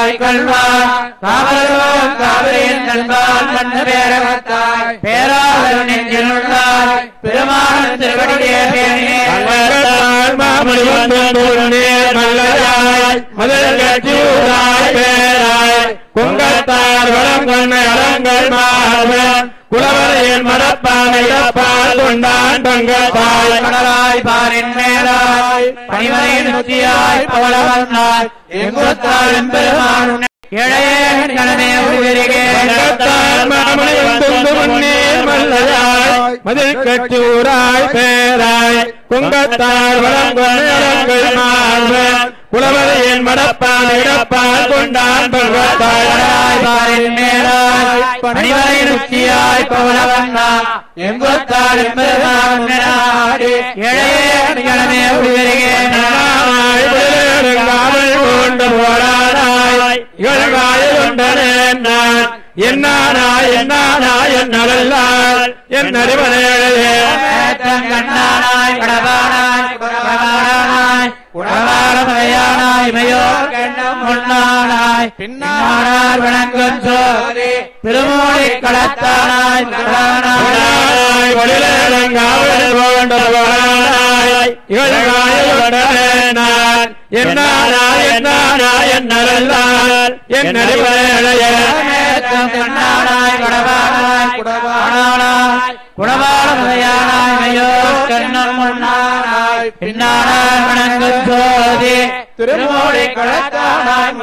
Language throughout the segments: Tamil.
தாய் கல்வார் காவலோர் காவிரியின் நண்பால் மண்ணு பேரகத்தாய் பேராளர் நெஞ்சில் உள்ளாய் பெருமாள் திருவடியே பேணியே கள்ளத்தால் மாமணி வந்து நேர் மல்லையாய் மதுரை கட்சியூராய் பேராய் குங்கத்தார் வளம் கொண்ட அலங்கள் மாறுவன் குலவரையின் மடப்பானை இடப்பால் கொண்டான் பங்கத்தாய் கடலாய் பாரின் மேலாய் பனிமலையின் உச்சியாய் பவளவன்னாய் எங்குத்தாள் எம்பெருமான் இழையே கணமே உருவிருகே கள்ளத்தால் மாமணி வந்து முன்னேர் மல்லையாய் மதுரை கட்சியூராய் பேராய் குங்கத்தார் வளம் கொண்ட அலங்கள் மாறுவன் குலவரையின் மடப்பானை இடப்பால் கொண்டான் பங்கத்தாய் கடலாய் பாரின் மேலாய் பனிமலையின் உச்சியாய் பவளவன்னா எங்குத்தாள் எம்பெருமான் நாடு இழையே கணமே உருவிருகே நாய் விளையாடுங்காமல் கொண்டு போராடாய் இகழ்காயில் கொண்டனேன் நான் என்னானாய் என்னானாய் என்னல்லால் என் அறிவனேழையே கண்ணானாய் கடவானாய் குடவானாய் குடவாரமையானாய் மையோர் கண்ணம் முன்னானாய் பின்னானார் வணங்கும் சோதி திருமூலி களத்தானாய் கடவானாய் வழியிலங்காவல் கொண்டு போராடாய் இகழ்காயில் கொண்டனேன் நான் என்னானாய் என்னானாய் என்னல்லால் என் அறிவனேழையே கண்ணானாய் கடவானாய் குடவானாய் குடவாரமையானாய் மையோர் கண்ணம் முன்னானாய் பின்னானார் வணங்கும் சோதி திருமூலி களத்தானாய்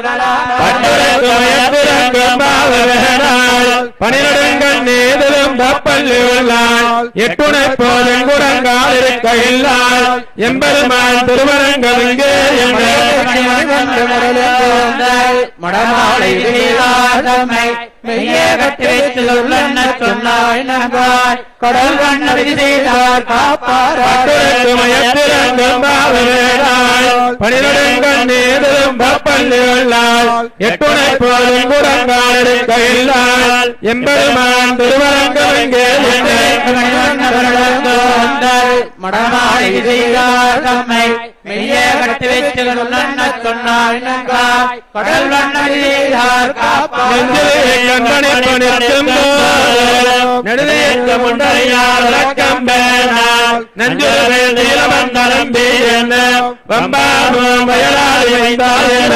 முதலானாய் பனிரெடுங்கள் நீதிலும் தப்பல்லி உள்ளாள் எட்டுணை போதும் குரங்கால் இருக்க இல்லாள் எம்பெருமான் திருவரங்கம் இங்கே என்று மடமாலை வீராதமை மெய்யே கட்டி வைத்து உள்ளன சொன்னாய் நகாய் கடல் வண்ண விதி செய்தார் காப்பாராய் பனிரெடுங்கள் நீதிலும் தப்பல்லி உள்ளாள் எட்டுணை போதும் குரங்கால் இருக்க இல்லாள் எம்பெருமான் திருவரங்கம் இங்கே என்று மடமாலை செய்தார் தம்மை மெய்யே கட்டி வைத்து உள்ளன சொன்னாய் நகாய் கடல் வண்ண விதி செய்தார் நெஞ்சிலே கண்மணி பணித்தும் நெடுதேற்ற முண்டையால் ரக்கம் பேனால் நெஞ்சுரவே நீலமந்தரம் என்ன வம்பாமும் வயலாளி வைத்தால் என்ன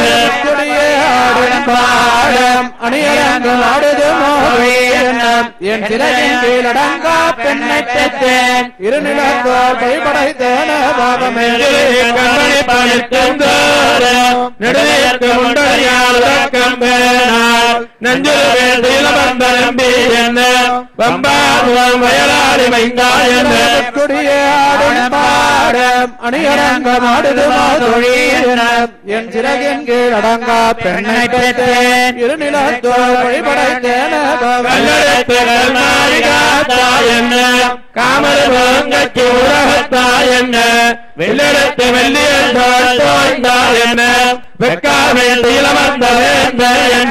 பாடம் அணியரங்கம் ஆடுது மோகனம் என் சிறையின் கீழடங்கா பெண்ணை பெற்றேன் இருநிலத்தோர் கைப்படைத்தேன பாகமே கண்மணி பணித்தும் நெடுதேற்ற முண்டையால் ரக்கம் பேனால் நெஞ்சுரவே நீலமந்தரம் என்ன வம்பாமும் வயலாளி வைத்தால் என்ன குடியே ஆடும் பாடம் அணியரங்கம் ஆடுது மோதொழியினம் என் சிறகின் கீழடங்கா பெண்ணை பெற்றேன் இருநிலத்தோர் கைப்படைத்தேன கல்லெடுத்துகள் மாறிகாத்தாய் என்ன காமரங்கக்கு உலகத்தாய் என்ன வெள்ளெடுத்து வெள்ளியல் தோய்ந்தாய் என்ன வெக்காவில் இளவந்த வேந்த என்ன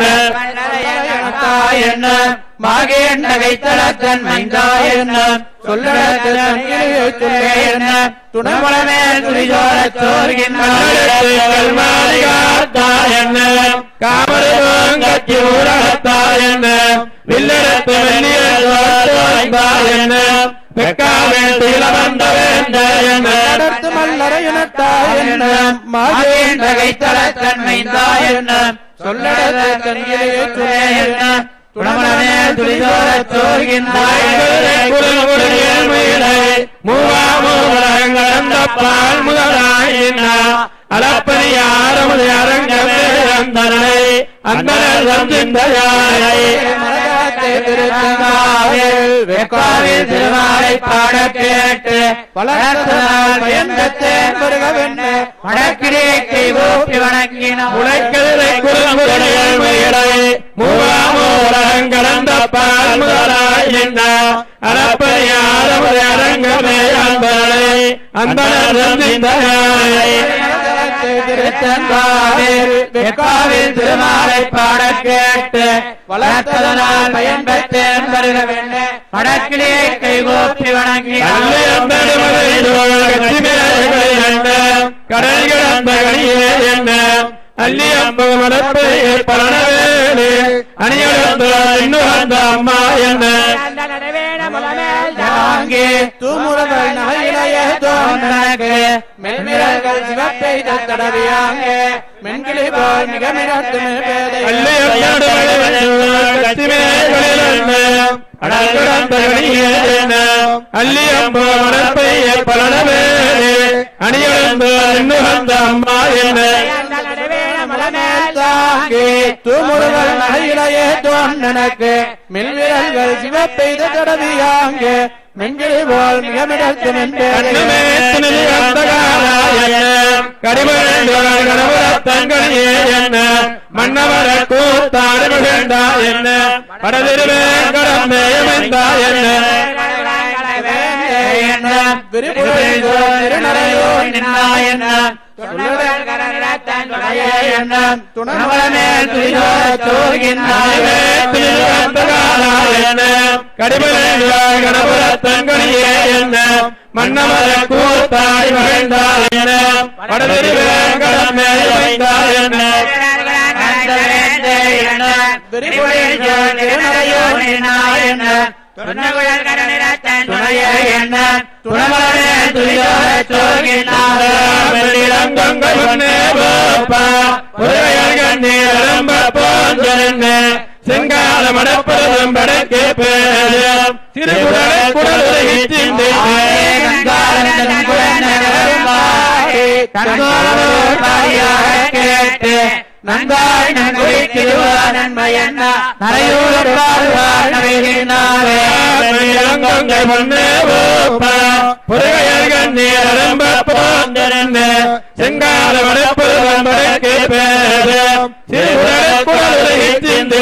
என்ன மாகேன் நகைத்தலத்தன் மைந்தாய் என்ன சொல்லடத்தன் என்ன துணைமலமே துணிஜோரச் கல்லெடுத்துகள் மாறிகாத்தாய் என்ன காமரங்கக்கு உலகத்தாய் என்ன வெள்ளெடுத்து வெள்ளியல் தோய்ந்தாய் என்ன வெக்காவில் இளவந்த வேந்த என்ன நடத்து மல்லரையினத்தாய் என்ன மாகேன் நகைத்தலத்தன் மைந்தாய் என்ன சொல்லடத்தன் என்ன துணைமலமே துணிஜோரச் பால் முதலாயின அளப்பனி ஆரமுது அரங்கமே அந்தனை அந்தனம் சிந்தையாய் வெக்காவில் திருவாரை பாட கேட்டு வளர்த்ததால் பயந்தத்தேன் வருகவென்று வடக்கிடேக்கை ஊப்பி வணங்கின உழைக்கதிரை குறுங்குடையல்மைகளை மூவாமூரங்கடந்த பால் முதலாயின அளப்பனி ஆரமுது அரங்கமே அந்தனை அந்தனம் சிந்தையாய் வெக்காவில் திருமாலை பாட கேட்டு வளர்த்ததனால் பயன் பெற்றேன் வருகவென்று வடக்கிலே கைகோப்பி வணங்கி கடல் கிடந்த கனியே என்ன அல்லியம்பு மடப்பை பரணவேலு அணியெழுந்த இன்னுகந்த அம்மா என்ன தாங்கே தூமுறகள் நகையிலைய தோன்றனக்கு மென்மிரல்கள் சிவப்பை தடவியாங்க மென்கிளி போல் மிக மிரட்டு பேதை அல்லியம்பு மடப்பை பரணவேலு அணியெழுந்த இன்னுகந்த அம்மா என்ன தாங்கே தூமுறகள் நகையிலைய தோன்றனக்கு மென்விரல்கள் சிவப்பை தடவியாங்க மென்கிளி போல் மிக மிரட்டு கண்ணமே துணிலி அந்தகாராய கடிபரண்டோர் கணவரத்தங்கனியே என்ன மன்னவர கூத்தாடு மகிழ்ந்தா என்ன படதிருவேங்கடம் மேயமெந்தா என்ன நாயவே துணிலி அந்தகாராய கடிபரண்டோர் கணவரத்தங்கனியே என்ன மன்னவர கூத்தாடி மகிழ்ந்தா என்ன படதிருவேங்கடம் மேயமெந்தா என்ன செங்கால மடப்பதும் படக்கே பேரும் திருக்குறளை குடலை சிந்தை கேட்டு நன்காய் நன்குடி திருவா நன்மை என்ன நரையூர் வாழ்வாழ் நவிகின்றாரே இளங்கொங்கை மண்ணே ஓப்ப புதையர்கள் நீரம்ப போந்திருந்த செங்கால மடப்பதும் படக்கே பேரும் திருக்குறளை குடலை சிந்தை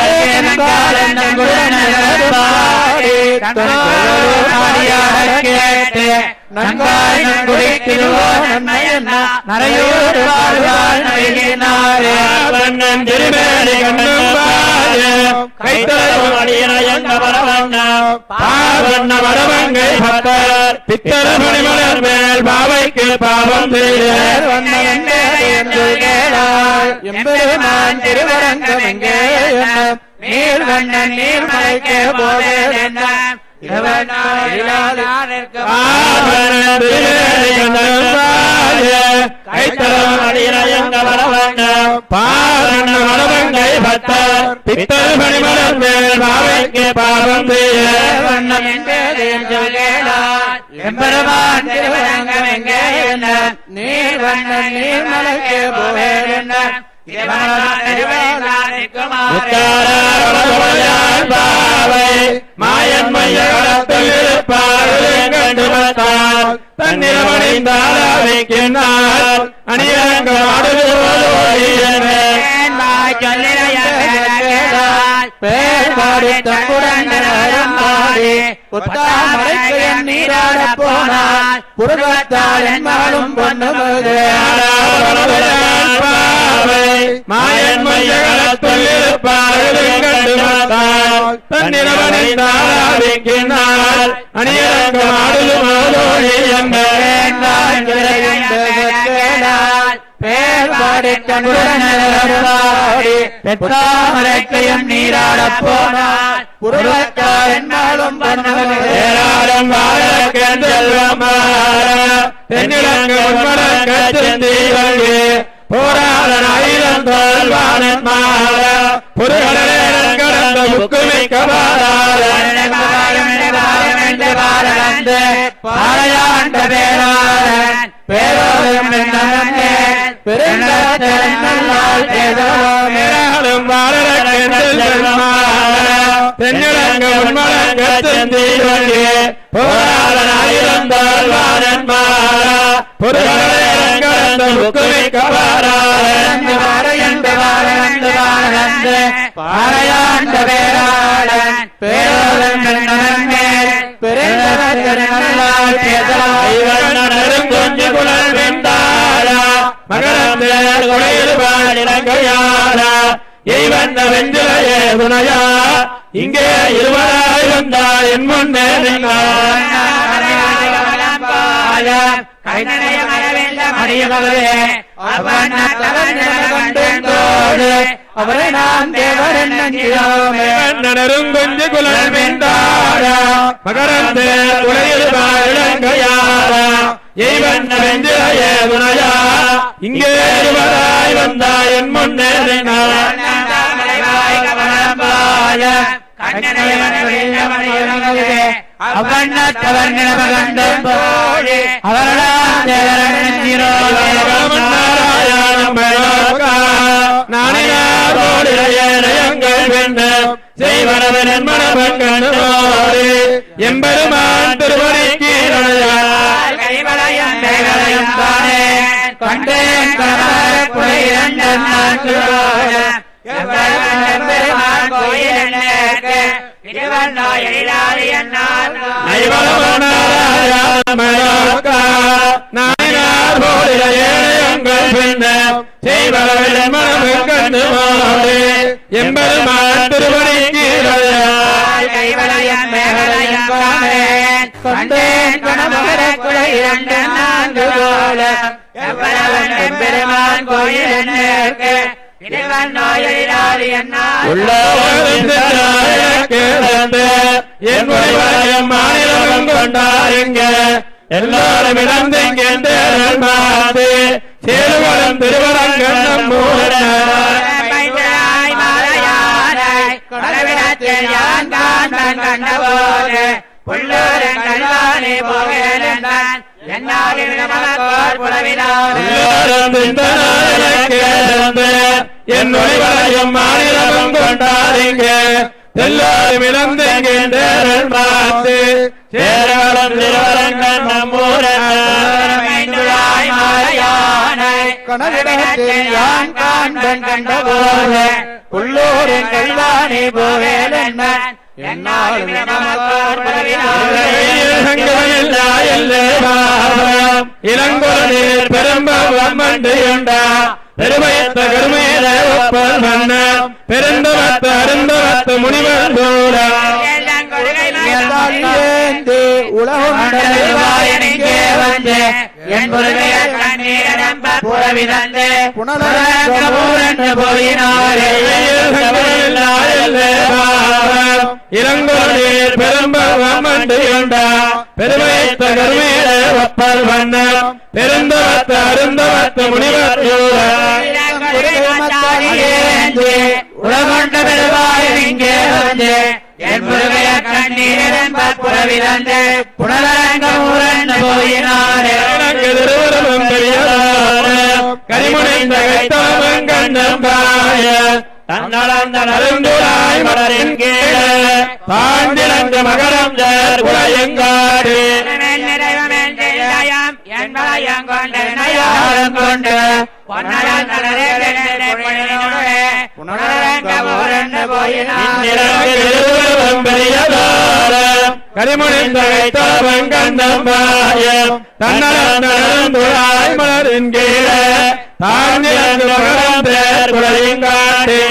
கேட்டு நன்காய் நன்குடி திருவா நன்மை என்ன நரையூர் வாழ்வாழ் நவிகின்றாரே வண்ணன் திருமேனி கண்ணும் பாய கைத்தலம் அடியன வரவண்ண பாவண்ண வரவங்கை பத்தர் பித்தர மணிமலர் மேல் பாவைக்கு பாவம் செய்த எம்பெருமான் திருவரங்கம் எங்கே நீர் வண்ணன் நீர்மலைக்கு போவேன் கைத்தலம் அடியன வரவண்ண பாவண்ண வரவங்கை பத்தர் பித்தர் மணிமலர் மேல் பாவைக்கு பாவம் செய்த வண்ணம் எங்கேதேன் சொல்லேடாய் எம்பெருமான் திருவரங்கம் எங்கே என்ன நீர் வண்ணன் நீர்மலைக்கு போவேன் என்ன பாவை மாயன் மையத்தில் இருப்பாள் தன்னிலமணிந்தாராவைக்கின்றார் அணியங்க பேர்பாடி தங்குடன் பாடி புத்தாமரைக்கு நீராட போனாய் புருகத்தால் என் மகளும் பொண்ணுமுது மாயன் மையத்தில் இருப்பாள் தன்னிலமணிந்தாராவைக்கின்றார் அணியங்க ஆடுதுமாதோழி பேர்பாடி தங்குடன் பாடி பெற்றாமரைக்கையும் நீராட போனாய் புருகத்தால் என் மகளும் பொண்ணுமுது ஏராளம் வாழக்கென் செல்வமாற தென்னிலங்கு உண்மடங்க செந்தீரங்கு போராளன் ஆயிரம் தோல்வானன் மாற புருகடன் கடந்த முக்குமிக்க பாறையாண்ட பேராளன் பேரோடும் பெருங்கலால் பேதோமே ஏராளம் வாழக்கென் செல்வமாற தென்னிலங்கு உண்மடங்க செந்தீரங்கு போராளன் ஆயிரம் தோல்வானன் மாற புருகடன் கடந்த முக்குமிக்க பாறையாண்ட பேராளன் பேரோடும் பெருங்கலால் பேதோமே கொஞ்சு குழல் வெந்தாரா மகரந்தேர் குழையில் பாடினங்கையாரா எய்வந்த வெஞ்சிலையே துணையா இங்கே இருவராய் வந்தார் என் முன்னே நின்றார் கண்ணனைய மரவேந்த மடியவரே அவ்வண்ணத்தவன் கண்டோடு அவரை நாம் தேவரன் நஞ்சியோமே கண்ணனரும் கொஞ்சு குலல் வென்றார மகரந்த உலகில் வாழங்கையார எய்வண்ண வெஞ்சிலைய துணையா இங்கே இருவராய் வந்தாய் என் முன்னே அவ்வண்ணத்தவன் கண்டும் போது அவரடாம் தேவரன் நஞ்சிரோமே எம்பெருமான் திருவனைக்கு கைவளையம் கைவளையம் தானே கண்டேன் கணவரை இரண்டும் நான்கு பெருமான் கோயில் என்னக்கு திருவண்ணா எழிலாளி என்னால் எம்பெருமான் திருவனைக்கு கைவளையம் மேகலையம் காணேன் கண்டேன் கணவர குலை இரண்டு நான்கு போல எவ்வளவன் பெருமான் கோயில் என்னக்கு திருவண்ணா எழிலாளி என்னால் என் மாநிலம் கொண்டாருங்க எல்லாரும் இழந்தெங்கே மாது சேருவரம் திருவரங்கண்ணம் மூட பைந்தராய் மாலையாராய் கடவிடத்தில் யான் காண்பன் கண்டபோது புல்லூரன் கல்வானே போகிறேன் என்னாலும் நமக்கோர் புலவினார் என் நுழைவரையும் மாநிலம் கொண்டாருங்க எல்லாரும் இழந்தெங்கேண்டேரல் மாத்து சேரவளம் திருவரங்கண்ணம் மூட பைந்துழாய் மாலையானை கடவிடத்தில் யான் காண்பன் கண்டபோது புல்லூரின் கல்வானே போகிறேன் என்னாலும் நமக்கோர் புலவினார் இளங்குரலில் பெரும்பவன்மண்டியுண்டா பெருமையத்த கருமையில ஒப்பல் மன்ன பெருந்தவத்த அருந்தவத்த முனிவர் தூரா உலகே வந்து என் பொருளைய கண்ணீரம்ப புறவிதந்து புனரூரன்று போயினாரே இளங்குரலில் பெரும்பவன்மண்டியுண்டா பெருமையத்த கருமையில ஒப்பல் மன்ன பெருந்தவத்த அருந்தவத்த முனிவர் தூரா உலகொண்ட பெருவாய் இங்கே வந்து என் முருகைய கண்ணீரம்ப புறவிதந்து புனரங்க ஊரன்று போயினாரே திருவரமும் கரிமுனைந்த கைத்தாமம் கண்ணம் பாய தன்னளந்த நருந்துராய் மலரின் கீழ பாண்டிலந்த மகரம் ஜர் குலையங்காடு கொண்டு கரிமுனைந்த கைத்தாமம் கண்ணம் பாய தன்னளந்த நருந்துராய் மலரின் கீழ பாண்டிலந்த மகரம் ஜர் குலையங்காடு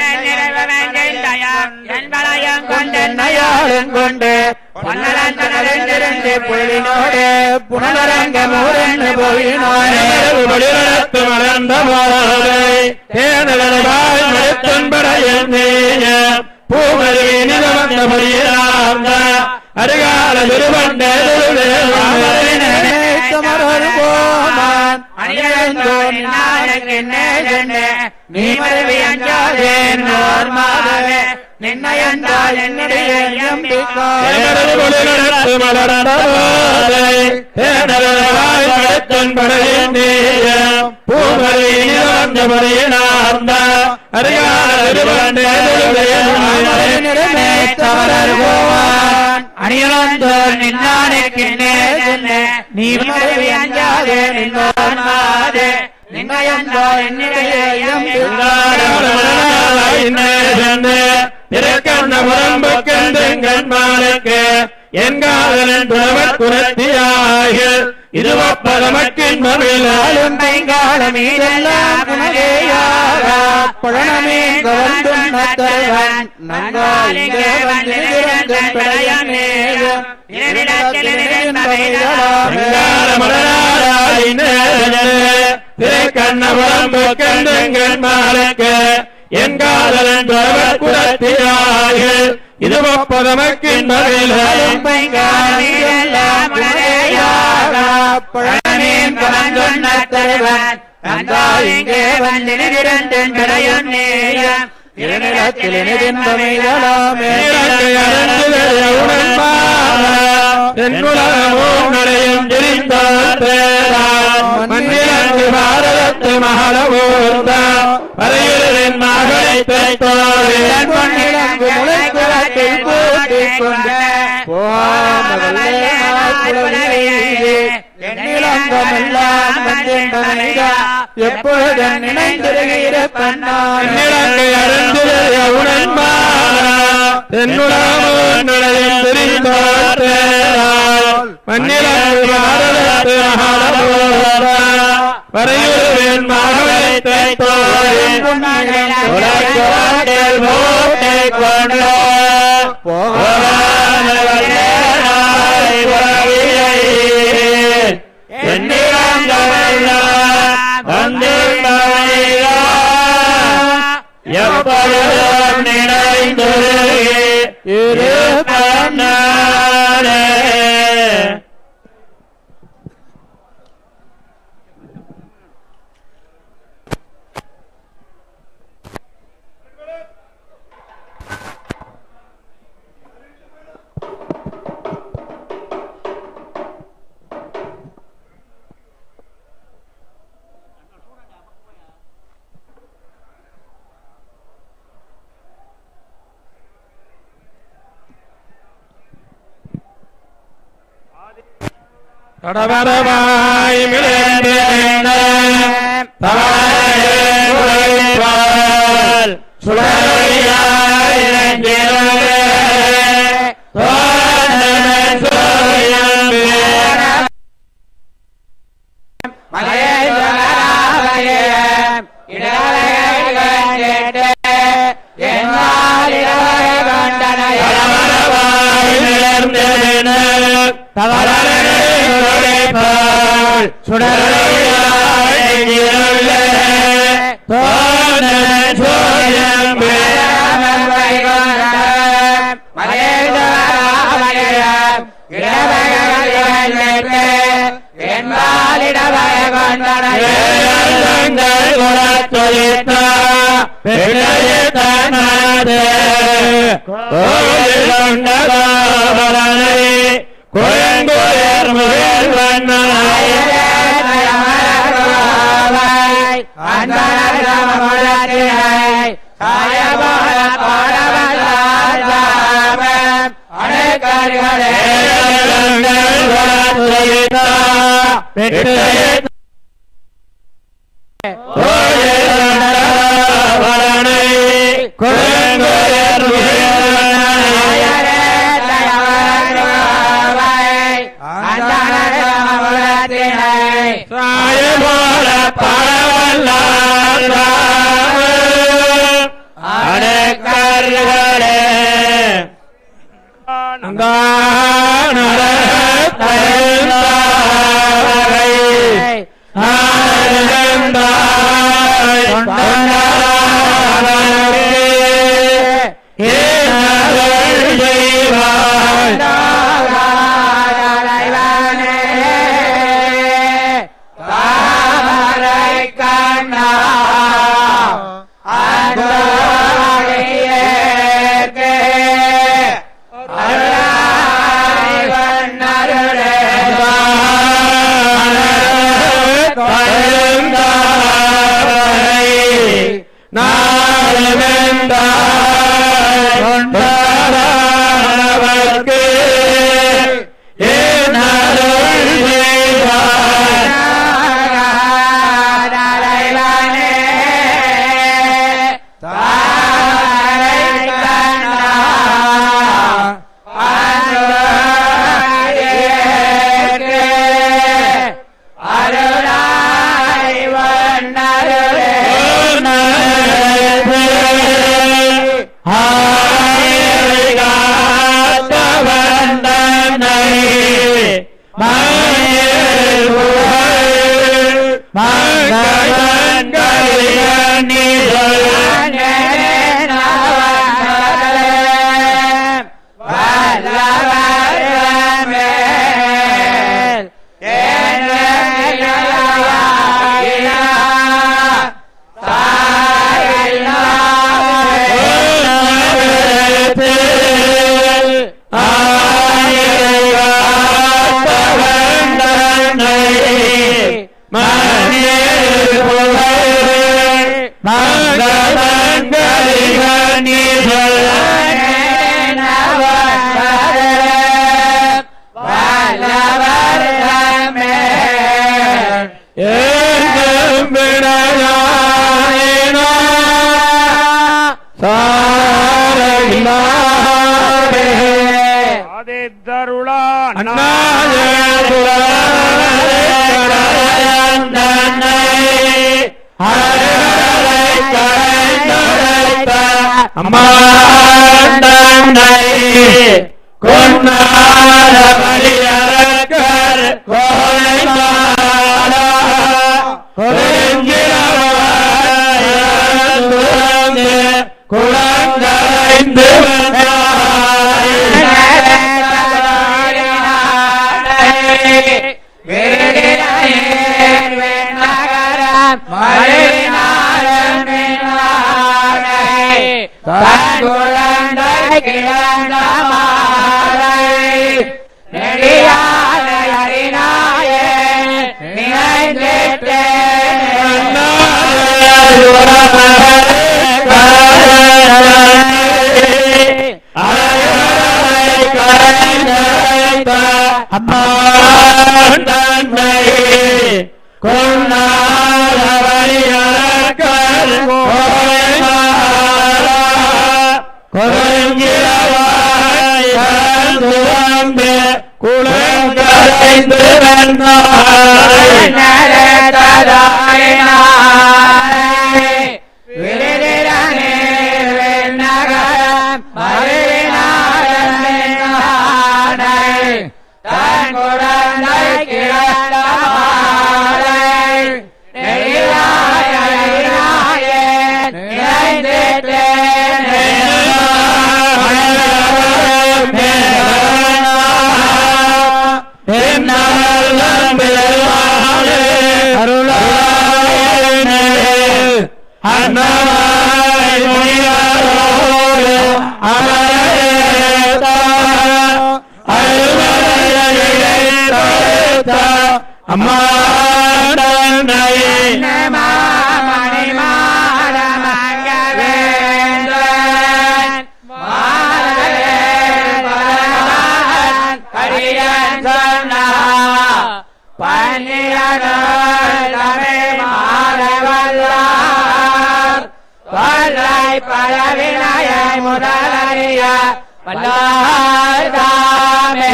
கொண்டு பொன்னலந்தனரெண்டிருந்து புள்ளினோடு புனலரங்க மூரன்னு போயினோரே வெளிநடத்து மலர்ந்த போதை தேனலவாய் மறுத்தன்படையில் நீய பூமருவி நிலவந்த புரியார்ந்த அருகால திருவண்ட நீ மருவி அஞ்சாதேன் மாதவே நின்னையந்தால் என்னுடைய வெளிநடத்து மலர்ந்த போதை தேனலவாய் மறுத்தன்படையில் நீய பூமருவி நிலவந்த புரியார்ந்த அருகால திருவண்ட அணியலந்தோர் நின்னானுக்கு நீ மருவி அஞ்சாதே நின்னோர் மாதே நின்னையந்தோ என்னிடையே திருக்கண்ணபுரம்புக்கெங்கன்மானுக்கு என் காதலன் புலவர் குரத்தியாக இருவப்பதமக்கின் மமிழாலும் பைங்காலமீதெல்லாம் குணவேயாரா புழனமீன் கவர்ந்தும் நத்தருவன் நங்காலிங்கே வந்து நிரந்தன் பழையமேகம் இரவிடத்தில் திருக்கண்ணபுரம் மாலக்கு என் காதலன் பிரபர் குலத்தியாக இது ஒப்பதமக்கின் மகிழும் பழனின் கலந்துண்ண தலைவன் வந்தால் இங்கே வந்திருந்தன் கடையும் நேயம் இருநிலத்தில் இனிதின்பமைதலாமே பாரதத்து மகளபூர்த்த வரையுடன் மகளை தைத்தோழன் பொன்னிலங்கு முளைக்குளத்தில் கூட்டிக் கொண்டு எண்ணிலங்கமெல்லாம் வந்தென்றனைதா எப்பொழுதும் நினைந்திருகிற பண்ணான் நிலங்கை அறிந்துடைய உடன்பாரா தென்னுலகமும் நுழையும் தெரிந்தோற்றால் மண்ணிலங்கு பாரதத்து மகளபூர்த்த வரையுடன் மகளை தைத்தோழன் உலகத்தில் போட்டை கொண்டு எப்பொழுதும் நினைந்து இருப்பே கடவரவாய் மிளந்தேன தாயே உழைப்பால் சுடரியாய் இறங்கினவே தோன்றன சோயம்பே கடவரவாய் மிளந்தேன தவறனே உழைப்பால் சுடரியாய் இறங்கினவே தோன்றன சோயம்பே வேதங்கள் குலத்தொழித்தா பெண்ணையத்தனது கோயில் கொண்டதாவரனை குழங்குயர் முயல் வண்ணனாய வேதங்கள் குலத்தொழித்தா பெண்ணையத்தனது கோயில் கொண்டதாவரனை குழங்குயர் முயல் வண்ணனாய சாயபோல பரவல்லாத அடக்கர்களே கண்ணா ஆதித்தருளான் குழந்தைந்து அம்மா குழந்தைந்து அம்மா பழவினாய முதலறிய வல்லாதாமே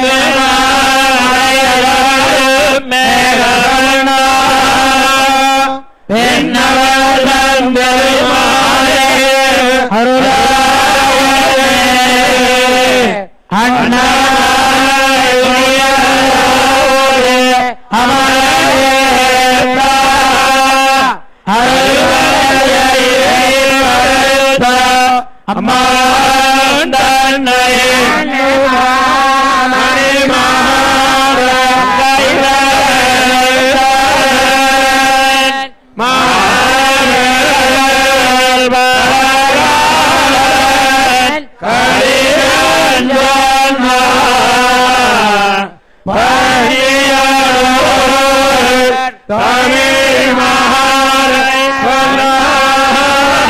அம்மா தமிழ்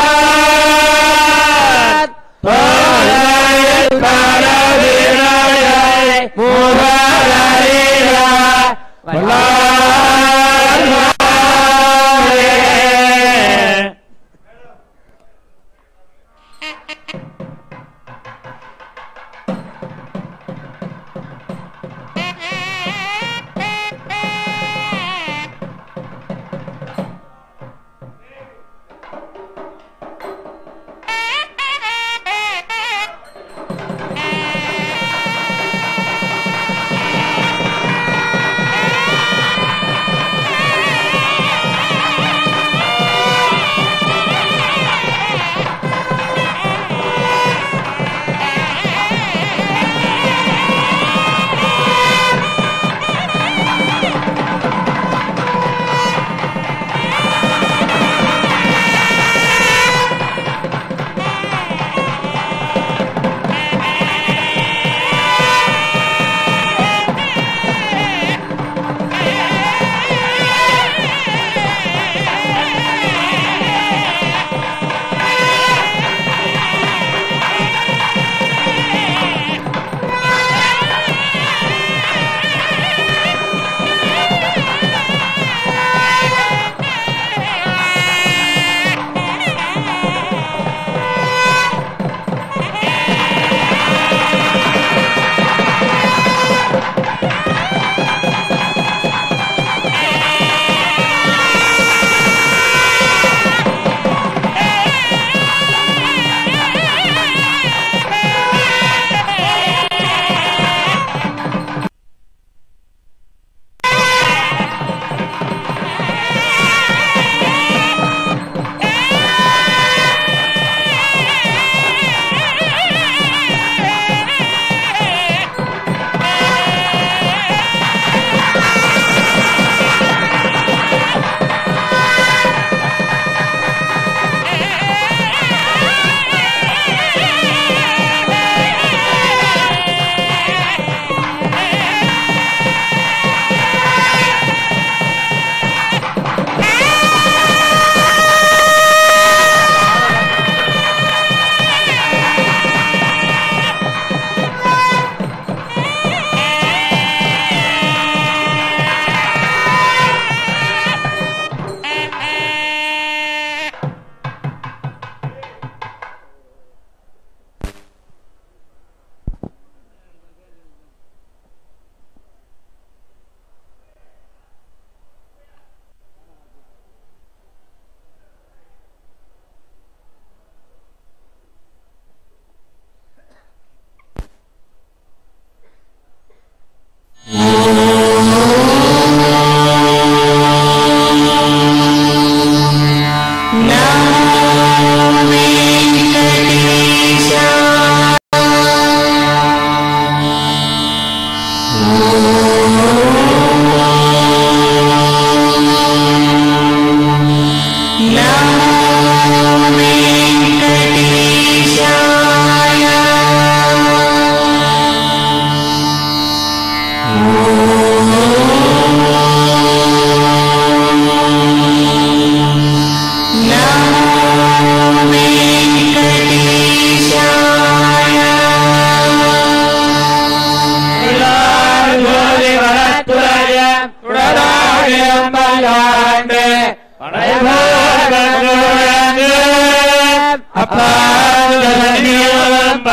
மகாராஜ்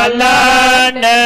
மல்லாண்ட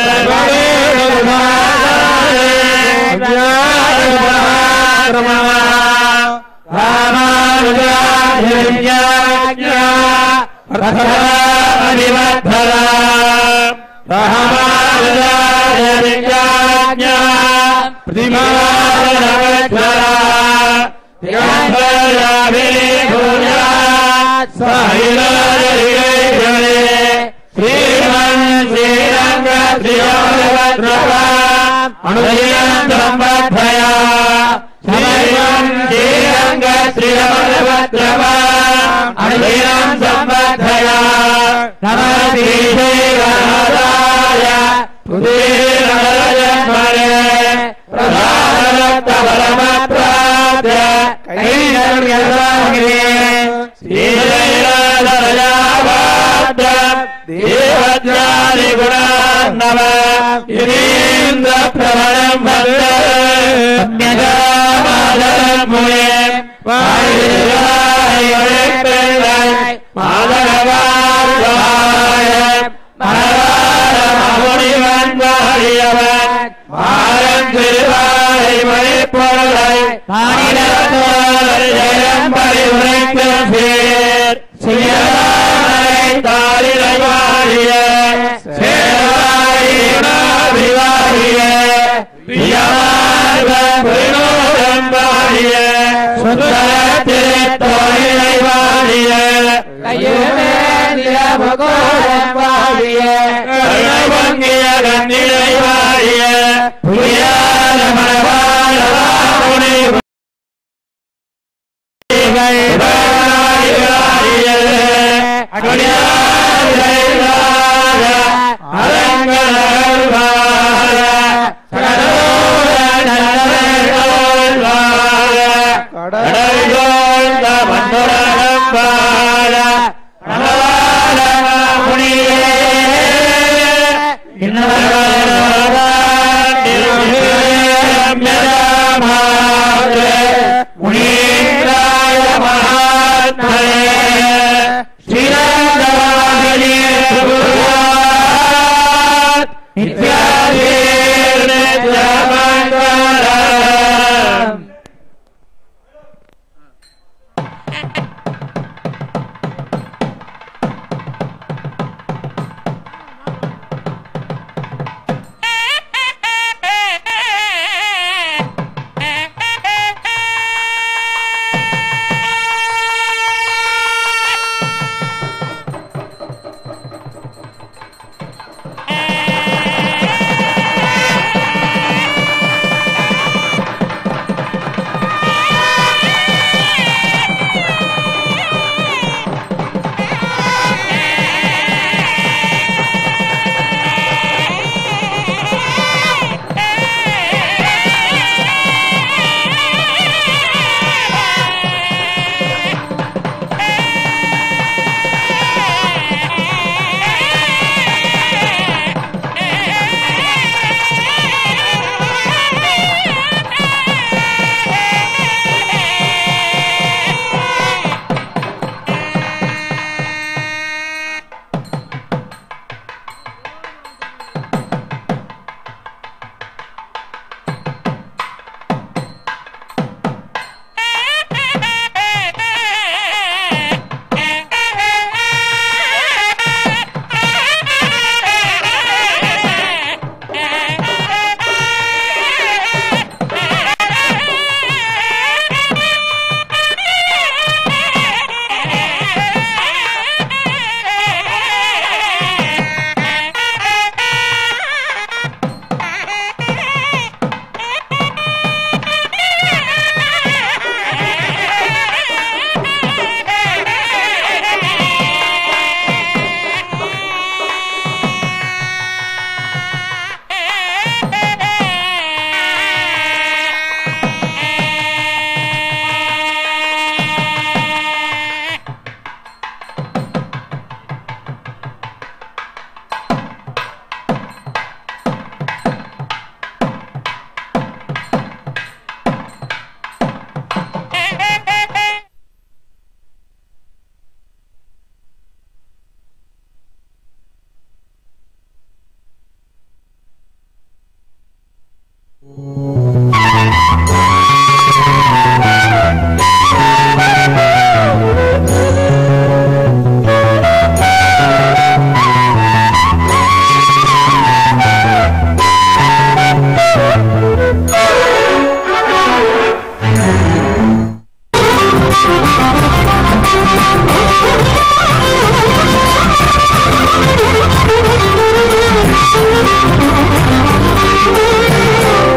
ஸ்ரீமன் ஸ்ரீரங்க ஸ்ரீயோகத்ரவாம் அனுதயம் சம்பத்வயா ஸ்ரீமன் ஸ்ரீரங்க ஸ்ரீயோகத்ரவாம் அனுதயம் சம்பத்வயா நம ஸ்ரீசேகராய புதீரஜன்மனே பிரதானத்தவரமப்ராப்ய கைதர்யசாகிரே ஸ்ரீரஜாவாத்யம் தேவஜானி குணான்னவ இரீந்திர பிரபலம் வந்த சம்யஜாமாதரம் முனே வாயிலாய் ஒழிப்பிள்ளை மாதகவாழ்வாய மரவாரமுனிவன் வாழியவன் மாறன் திருவாய் மொழிப்பொருளை மாநிலத்தோர் ஜெயம்படி உரைக்கும் சீர் சியராய் தாரிலை வாழிய சேவாயினாபிவாழிய பிரியமார்வ புரிநூலம் வாழிய சுந்தரத்திலே தோழிலை வாழிய கருணபங்கிய கண்ணிலை வாழிய புரியாத மனவாழவாமுனி இன்னும்